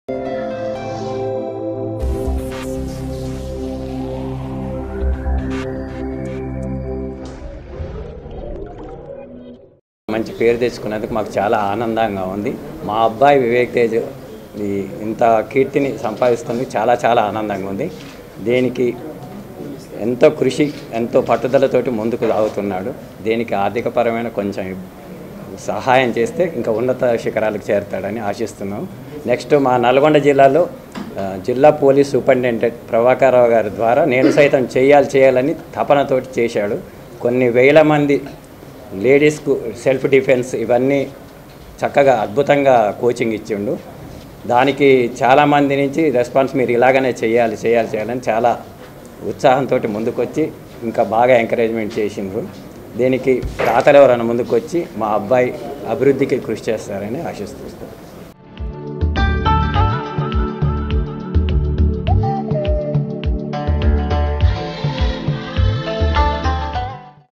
మంచి పేరు తెచ్చుకున్నందుకు మాకు చాలా ఆనందంగా ఉంది మా అబ్బాయి వివేక్ తేజ్ ఈ ఇంత కీర్తిని సంపాదిస్తుంది చాలా చాలా ఆనందంగా ఉంది దీనికి ఎంతో కృషి ఎంతో పట్టుదలతోటి ముందుకు సాగుతున్నాడు దీనికి ఆర్థికపరమైన కొంచెం సహాయం చేస్తే ఇంకా ఉన్నత శిఖరాలకు చేరుతాడని ఆశిస్తున్నాం నెక్స్ట్ మా నల్గొండ జిల్లాలో ఆ, జిల్లా పోలీస్ సూపరింటెండెంట్ ప్రభాకరరావు గారి ద్వారా నేను సైతం చేయాలి చేయాలని తపనతోటి చేశాడు కొన్ని వేల మంది లేడీస్కు సెల్ఫ్ డిఫెన్స్ ఇవన్నీ చక్కగా అద్భుతంగా కోచింగ్ ఇచ్చిండు దానికి చాలామంది నుంచి రెస్పాన్స్ మీరు ఇలాగనే చేయాలి చేయాలి చేయాలని చాలా ఉత్సాహంతో ముందుకొచ్చి ఇంకా బాగా ఎంకరేజ్మెంట్ చేసిండ్రు దీనికి తాతలు ఎవరైనా ముందుకొచ్చి మా అబ్బాయి అభివృద్ధికి కృషి చేస్తారని ఆశిస్తున్నాను